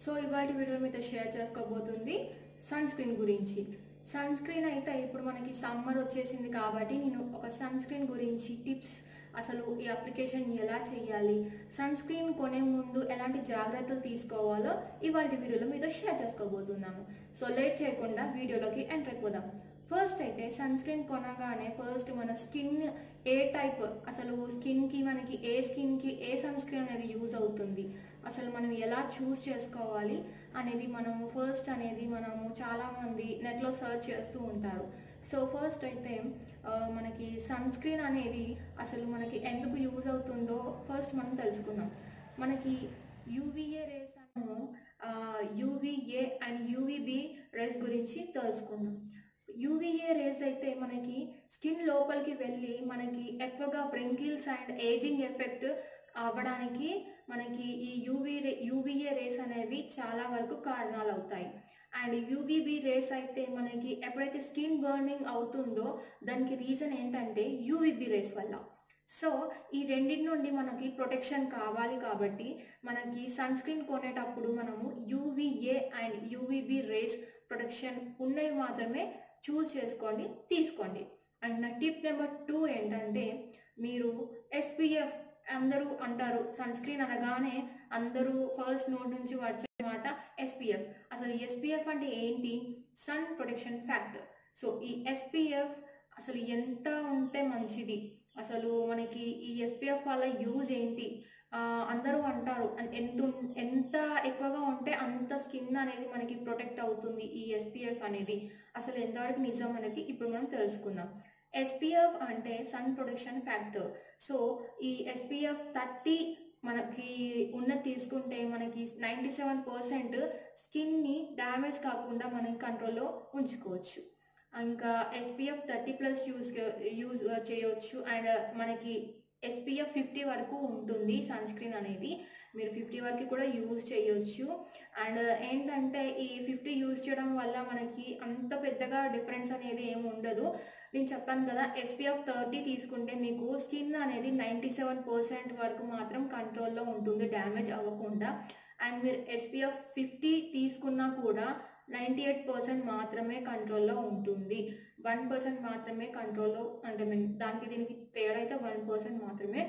so ఇవాళ video మీతో share చేసుకోబోతుంది సన్ స్క్రీన్ గురించి సన్ స్క్రీన్ అయితే ఇప్పుడు మనకి సమ్మర్ వచ్చేసింది కాబట్టి నేను ఒక సన్ స్క్రీన్ గురించి టిప్స్ అసలు ఈ అప్లికేషన్ ఎలా చేయాలి సన్ స్క్రీన్ కొనే ముందు ఎలాంటి జాగ్రత్తలు తీసుకోవాలో ఇవాళ వీడియోలో మీతో షేర్ చేసుకోబోతున్నాను సో లేట్ చేయకుండా వీడియోలోకి ఎంటర్ అయిపోదాం ఫస్ట్ అయితే సన్ స్క్రీన్ కొనగానే ఫస్ట్ మన స్కిన్ ఏ టైప్ అసలు స్కిన్కి మనకి ఏ స్కిన్కి ఏ సన్ స్క్రీన్ అనేది యూజ్ అవుతుంది అసలు మనం ఎలా చూస్ చేసుకోవాలి అనేది మనము ఫస్ట్ అనేది మనము చాలామంది నెట్లో సర్చ్ చేస్తూ ఉంటారు సో ఫస్ట్ అయితే ఆ, మనకి సన్ స్క్రీన్ అనేది అసలు మనకి ఎందుకు యూజ్ అవుతుందో ఫస్ట్ మనం తెలుసుకుందాం మనకి యూవీఏ రేస్ మనము యూవీఏ అండ్ యూవీబీ రేస్ గురించి తెలుసుకుందాం యూవీఏ రేస్ అయితే మనకి స్కిన్ లోపలికి వెళ్ళి మనకి ఎక్కువగా వ్రింకిల్స్ అండ్ ఏజింగ్ ఎఫెక్ట్ అవ్వడానికి మనకి ఈ యూవీ రే యూవీఏ రేస్ అనేవి చాలా వరకు కారణాలు అవుతాయి అండ్ యూవీబీ రేస్ అయితే మనకి ఎప్పుడైతే స్కిన్ బర్నింగ్ అవుతుందో దానికి రీజన్ ఏంటంటే యూవీబీ రేస్ వల్ల సో ఈ రెండింటి నుండి మనకి ప్రొటెక్షన్ కావాలి కాబట్టి మనకి సన్ స్క్రీన్ కొనేటప్పుడు మనము UVA and UVB rays protection ఉన్నవి మాత్రమే చూస్ చేసుకోండి తీసుకోండి అండ్ నా టిప్ నెంబర్ టూ ఏంటంటే మీరు ఎస్పీఎఫ్ అందరూ అంటారు సన్ స్క్రీన్ అనగానే అందరూ ఫస్ట్ నోట్ నుంచి వచ్చే మాట ఎస్పీఎఫ్ అసలు ఎస్పీఎఫ్ అంటే ఏంటి సన్ ప్రొటెక్షన్ ఫ్యాక్టర్ సో ఈ ఎస్పీఎఫ్ అసలు ఎంత ఉంటే మంచిది అసలు మనకి ఈ ఎస్పీఎఫ్ వల్ల యూజ్ ఏంటి ఆ, అందరూ అంటారు అన్- ఎంత ఉన్- ఎంత ఎక్కువగా ఉంటే అంత స్కిన్ అనేది మనకి ప్రొటెక్ట్ అవుతుంది ఈ ఎస్పీఎఫ్ అనేది అసలు ఎంతవరకు నిజం అనేది ఇప్పుడు మనం తెలుసుకుందాం ఎస్పీఎఫ్ అంటే సన్ ప్రొటెక్షన్ ఫ్యాక్టర్ సో ఈ ఎస్పీఎఫ్ థర్టీ మనకి ఉన్నది తీసుకుంటే మనకి నైంటీ సెవెన్ పర్సెంట్ స్కిన్ని డ్యామేజ్ కాకుండా మనం కంట్రోల్లో ఉంచుకోవచ్చు ఇంకా SPF thirty plus use use చేయవచ్చు అండ్ మనకి ఎస్పీఎఫ్ ఫిఫ్టీ వరకు ఉంటుంది సన్ స్క్రీన్ అనేది మీరు ఫిఫ్టీ వరకు కూడా యూజ్ చేయొచ్చు అండ్ ఏంటంటే ఈ ఫిఫ్టీ యూజ్ చేయడం వల్ల మనకి అంత పెద్దగా డిఫరెన్స్ అనేది ఏమి ఉండదు నేను చెప్పాను కదా ఎస్పీఎఫ్ థర్టీ తీసుకుంటే మీకు స్కిన్ అనేది నైంటీ సెవెన్ పర్సెంట్ వరకు మాత్రం కంట్రోల్లో ఉంటుంది డ్యామేజ్ అవ్వకుండా అండ్ మీరు ఎస్పీఎఫ్ ఫిఫ్టీ తీసుకున్నా కూడా నైంటీ ఎయిట్ పర్సెంట్ మాత్రమే కంట్రోల్లో ఉంటుంది వన్ పర్సెంట్ మాత్రమే కంట్రోల్లో అంటే మీన్ దానికి దీనికి తేడా అయితే వన్ పర్సెంట్ మాత్రమే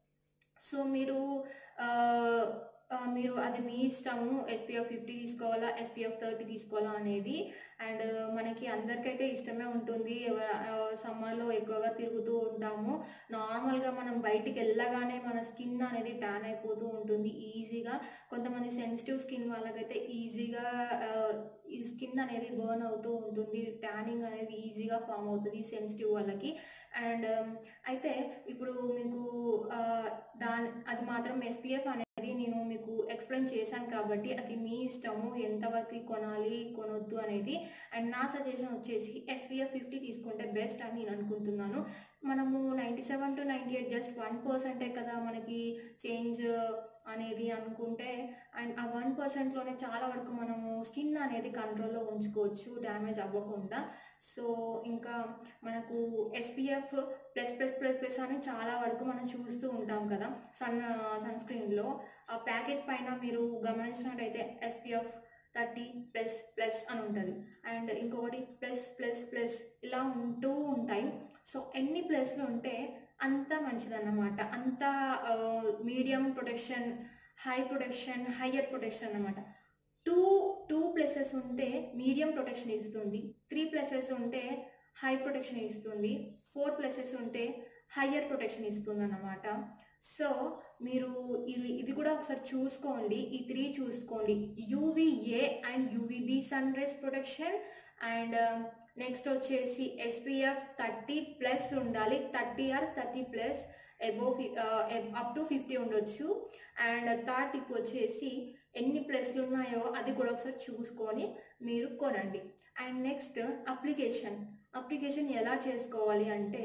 సో మీరు ఆ, ఆ, మీరు అది మీ ఇష్టము ఎస్పీఎఫ్ ఫిఫ్టీ తీసుకోవాలా ఎస్పీఎఫ్ థర్టీ తీసుకోవాలా అనేది అండ్ మనకి అందరికైతే ఇష్టమే ఉంటుంది సమ్మర్లో ఎక్కువగా తిరుగుతూ ఉంటాము నార్మల్గా మనం బయటికి వెళ్ళగానే మన స్కిన్ అనేది ట్యాన్ అయిపోతూ ఉంటుంది ఈజీగా కొంతమంది సెన్సిటివ్ స్కిన్ వాళ్ళకైతే ఈజీగా ఆ, ఈ స్కిన్ అనేది బర్న్ అవుతూ ఉంటుంది ట్యానింగ్ అనేది ఈజీగా ఫామ్ అవుతుంది సెన్సిటివ్ వాళ్ళకి అండ్ అయితే ఇప్పుడు మీకు ఆ, దాని అది మాత్రం ఎస్పీఎఫ్ అనేది నేను మీకు ఎక్స్ప్లెయిన్ చేశాను కాబట్టి అది మీ ఇష్టము ఎంతవరకు కొనాలి కొనొద్దు అనేది అండ్ నా సజెషన్ వచ్చేసి ఎస్పీఎఫ్ ఫిఫ్టీ తీసుకుంటే బెస్ట్ అని నేను అనుకుంటున్నాను మనము ninety seven to ninety eight just one పర్సెంటే కదా మనకి చేంజ్ అనేది అనుకుంటే అండ్ ఆ వన్ పర్సెంట్లోనే చాలా వరకు మనము స్కిన్ అనేది కంట్రోల్లో ఉంచుకోవచ్చు డ్యామేజ్ అవ్వకుండా సో ఇంకా మనకు SPF plus plus plus plus అని చాలా వరకు మనం చూస్తూ ఉంటాం కదా సన్ సన్ స్క్రీన్లో ఆ ప్యాకేజ్ పైన మీరు గమనించినట్టయితే ఎస్పీఎఫ్ థర్టీ ప్లస్ ప్లస్ అని ఉంటుంది అండ్ ఇంకొకటి ప్లస్ ప్లస్ ప్లస్ ఇలా ఉంటూ ఉంటాయి సో ఎన్ని ప్లస్లు ఉంటే అంత మంచిదన్నమాట అంత medium protection high protection higher protection అన్నమాట టూ టూ ప్లసెస్ ఉంటే మీడియం ప్రొటెక్షన్ ఇస్తుంది త్రీ ప్లసెస్ ఉంటే హై ప్రొటెక్షన్ ఇస్తుంది ఫోర్ ప్లసెస్ ఉంటే హయ్యర్ ప్రొటెక్షన్ ఇస్తుంది అన్నమాట సో మీరు ఇది ఇది కూడా ఒకసారి చూసుకోండి ఈ త్రీ చూసుకోండి UVA and UVB sun rays protection and next వచ్చేసి ఎస్పీఎఫ్ థర్టీ ప్లస్ ఉండాలి thirty or thirty plus above up to fifty ఉండొచ్చు అండ్ థర్డ్ టిప్ వచ్చేసి ఎన్ని ప్లస్లు ఉన్నాయో అది కూడా ఒకసారి చూసుకొని మీరు కొనండి అండ్ నెక్స్ట్ అప్లికేషన్ అప్లికేషన్ ఎలా చేసుకోవాలి అంటే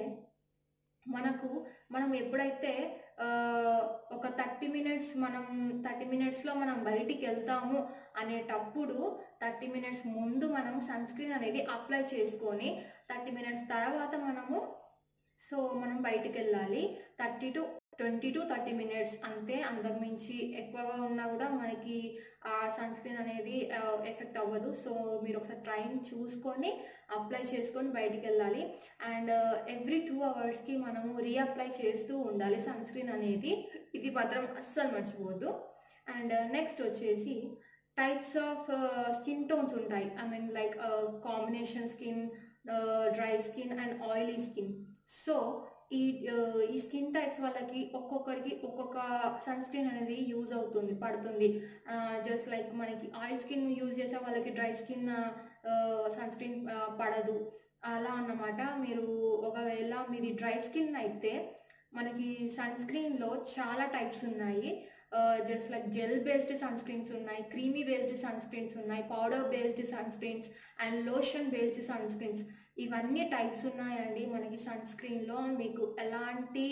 మనకు మనం ఎప్పుడైతే ఆ, ఒక థర్టీ మినిట్స్ మనం థర్టీ మినిట్స్లో మనం బయటికి వెళ్తాము అనేటప్పుడు థర్టీ మినిట్స్ ముందు మనం సన్ స్క్రీన్ అనేది అప్లై చేసుకొని థర్టీ మినిట్స్ తర్వాత మనము సో మనం బయటికి వెళ్ళాలి thirty to twenty to thirty minutes అంతే అంతకుమించి ఎక్కువగా ఉన్నా కూడా మనకి ఆ సన్ స్క్రీన్ అనేది ఎఫెక్ట్ అవ్వదు సో మీరు ఒకసారి ట్రైన్ చూసుకొని అప్లై చేసుకొని బయటికి వెళ్ళాలి అండ్ ఎవ్రీ టూ అవర్స్కి మనము రీఅప్లై చేస్తూ ఉండాలి సన్ స్క్రీన్ అనేది ఇది మాత్రం అస్సలు మర్చిపోవద్దు అండ్ నెక్స్ట్ వచ్చేసి టైప్స్ ఆఫ్ స్కిన్ టోన్స్ ఉంటాయి I mean like combination skin dry skin and oily skin so ఈ ఈ స్కిన్ టైప్స్ వాళ్ళకి ఒక్కొక్కరికి ఒక్కొక్క సన్ స్క్రీన్ అనేది యూజ్ అవుతుంది పడుతుంది జస్ట్ లైక్ మనకి ఆయిల్ స్కిన్ యూజ్ చేసే వాళ్ళకి డ్రై స్కిన్ సన్ స్క్రీన్ పడదు అలా అన్నమాట మీరు ఒకవేళ మీది డ్రై స్కిన్ అయితే మనకి సన్ స్క్రీన్లో చాలా టైప్స్ ఉన్నాయి just like gel based sunscreens ఉన్నాయి క్రీమీ బేస్డ్ సన్ స్క్రీన్స్ ఉన్నాయి powder based sunscreens and lotion based sunscreens ఇవన్నీ టైప్స్ ఉన్నాయండి మనకి సన్ స్క్రీన్లో మీకు ఎలాంటి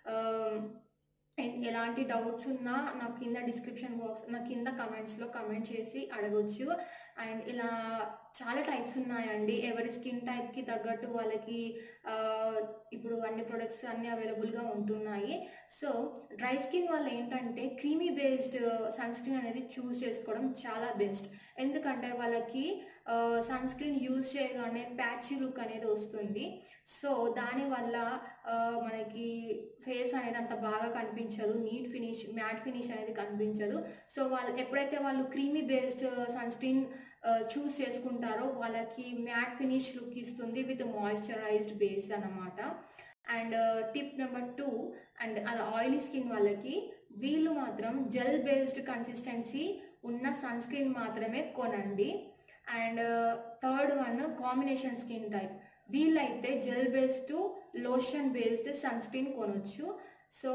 ఎలాంటి డౌట్స్ ఉన్నా నా కింద డిస్క్రిప్షన్ బాక్స్ నా కింద కమెంట్స్లో కమెంట్ చేసి అడగొచ్చు అండ్ ఇలా చాలా టైప్స్ ఉన్నాయండి ఎవరి స్కిన్ టైప్కి తగ్గట్టు వాళ్ళకి ఇప్పుడు అన్ని ప్రొడక్ట్స్ అన్నీ అవైలబుల్గా ఉంటున్నాయి సో డ్రై స్కిన్ వల్ల ఏంటంటే క్రీమీ బేస్డ్ సన్ స్క్రీన్ అనేది చూస్ చేసుకోవడం చాలా బెస్ట్ ఎందుకంటే వాళ్ళకి సన్ స్క్రీన్ యూజ్ చేయగానే ప్యాచీ లుక్ అనేది వస్తుంది సో దానివల్ల మనకి ఫేస్ అనేది అంత బాగా కనిపించదు నీట్ ఫినిష్ మ్యాట్ ఫినిష్ అనేది కనిపించదు సో వాళ్ళు ఎప్పుడైతే వాళ్ళు creamy based sunscreen choose చేసుకుంటారో వాళ్ళకి మ్యాట్ ఫినిష్ లుక్ ఇస్తుంది విత్ మాయిశ్చరైజ్డ్ బేస్ అన్నమాట and tip number two and అది ఆయిలీ స్కిన్ వాళ్ళకి వీళ్ళు మాత్రం జెల్ బేస్డ్ కన్సిస్టెన్సీ ఉన్న సన్ స్క్రీన్ మాత్రమే కొనండి and third one combination skin type వీళ్ళైతే gel based lotion based sunscreen కొనొచ్చు సో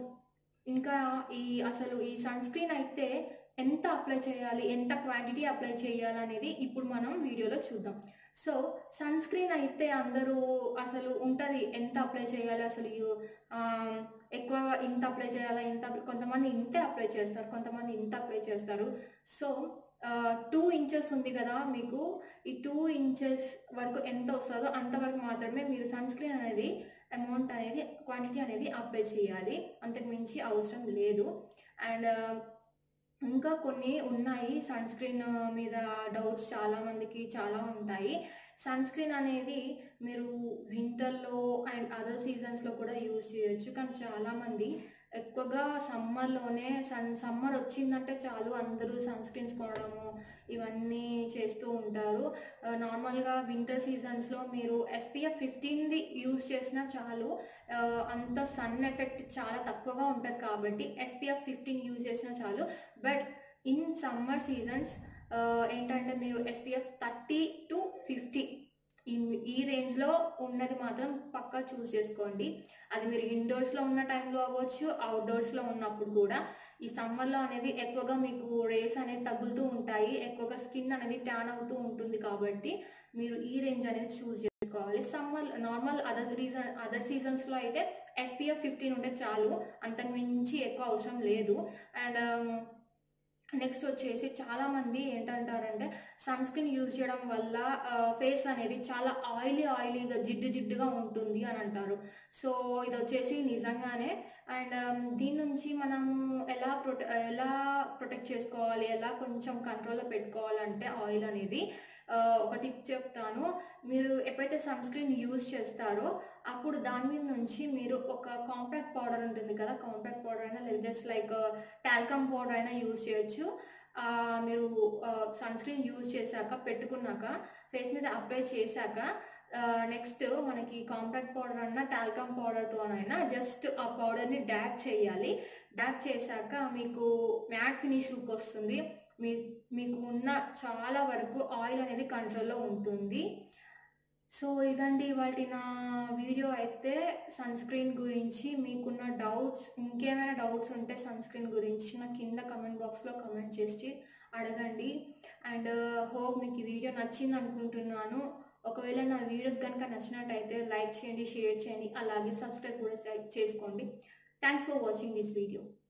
ఇంకా ఈ అసలు ఈ సన్ స్క్రీన్ అయితే ఎంత అప్లై చేయాలి ఎంత క్వాంటిటీ అప్లై చేయాలి అనేది ఇప్పుడు మనం వీడియోలో చూద్దాం సో సన్ స్క్రీన్ అయితే అందరూ అసలు ఉంటుంది ఎంత అప్లై చేయాలి అసలు ఎక్కువ ఇంత అప్లై చేయాలా ఇంత కొంతమంది ఇంతే అప్లై చేస్తారు కొంతమంది ఇంత అప్లై చేస్తారు సో టూ ఇంచెస్ ఉంది కదా మీకు ఈ టూ ఇంచెస్ వరకు ఎంత వస్తుందో అంతవరకు మాత్రమే మీరు సన్ స్క్రీన్ అనేది అమౌంట్ అనేది క్వాంటిటీ అనేది అప్లై చేయాలి అంతకు మించి అవసరం లేదు అండ్ ఇంకా కొన్ని ఉన్నాయి సన్ స్క్రీన్ మీద డౌట్స్ చాలా మందికి చాలా ఉంటాయి సన్ స్క్రీన్ అనేది మీరు వింటర్లో అండ్ అదర్ సీజన్స్లో కూడా యూజ్ చేయొచ్చు కానీ చాలామంది ఎక్కువగా సమ్మర్లోనే సన్ సమ్మర్ వచ్చిందంటే చాలు అందరూ సన్ స్క్రీన్స్ కొనడము ఇవన్నీ చేస్తూ ఉంటారు నార్మల్గా వింటర్ సీజన్స్లో మీరు ఎస్పీఎఫ్ ఫిఫ్టీన్ది యూజ్ చేసినా చాలు అంత సన్ ఎఫెక్ట్ చాలా తక్కువగా ఉంటుంది కాబట్టి ఎస్పీఎఫ్ ఫిఫ్టీన్ యూజ్ చేసినా చాలు బట్ ఇన్ సమ్మర్ సీజన్స్ ఏంటంటే మీరు ఎస్పీఎఫ్ థర్టీ టు ఫిఫ్టీ ఈ ఈ రేంజ్లో ఉన్నది మాత్రం పక్కా చూస్ చేసుకోండి అది మీరు ఇండోర్స్లో ఉన్న టైంలో అవ్వచ్చు అవుట్డోర్స్లో ఉన్నప్పుడు కూడా ఈ సమ్మర్లో అనేది ఎక్కువగా మీకు రేస్ అనేది తగులుతూ ఉంటాయి ఎక్కువగా స్కిన్ అనేది ట్యాన్ అవుతూ ఉంటుంది కాబట్టి మీరు ఈ రేంజ్ అనేది చూస్ చేసుకోవాలి summer normal other reason other సీజన్స్లో అయితే ఎస్పీఎఫ్ ఫిఫ్టీన్ ఉంటే చాలు అంతకు మించి ఎక్కువ అవసరం లేదు అండ్ నెక్స్ట్ వచ్చేసి చాలామంది ఏంటంటారంటే సన్ స్క్రీన్ యూజ్ చేయడం వల్ల ఫేస్ అనేది చాలా ఆయిలీ ఆయిలీగా జిడ్డు జిడ్డుగా ఉంటుంది అని అంటారు సో ఇది వచ్చేసి నిజంగానే అండ్ దీని నుంచి మనం ఎలా ప్రొటె ఎలా ప్రొటెక్ట్ చేసుకోవాలి ఎలా కొంచెం కంట్రోల్లో పెట్టుకోవాలంటే ఆయిల్ అనేది ఒక టిప్ చెప్తాను మీరు ఎప్పుడైతే సన్ స్క్రీన్ యూజ్ చేస్తారో అప్పుడు దాని మీద నుంచి మీరు ఒక కాంపాక్ట్ పౌడర్ ఉంటుంది కదా కాంపాక్ట్ పౌడర్ అయినా లేదా జస్ట్ లైక్ టాల్కమ్ పౌడర్ అయినా యూజ్ చేయొచ్చు మీరు సన్ స్క్రీన్ యూజ్ చేశాక పెట్టుకున్నాక ఫేస్ మీద అప్లై చేశాక నెక్స్ట్ మనకి కాంపాక్ట్ పౌడర్ అన్న టాల్కమ్ పౌడర్తోనైనా జస్ట్ ఆ పౌడర్ని డాక్ చేయాలి డాక్ చేశాక మీకు మ్యాట్ ఫినిష్ లుక్ వస్తుంది మీ మీకు ఉన్న చాలా వరకు ఆయిల్ అనేది కంట్రోల్లో ఉంటుంది సో ఇదండి వాటి నా వీడియో అయితే సన్ స్క్రీన్ గురించి మీకున్న డౌట్స్ ఇంకేమైనా డౌట్స్ ఉంటే సన్ స్క్రీన్ గురించి నా కింద కమెంట్ బాక్స్లో కమెంట్ చేసి అడగండి అండ్ హోప్ మీకు ఈ వీడియో నచ్చింది అనుకుంటున్నాను ఒకవేళ నా వీడియోస్ కనుక నచ్చినట్టయితే లైక్ చేయండి షేర్ చేయండి అలాగే సబ్స్క్రైబ్ కూడా చేసుకోండి thanks for watching this video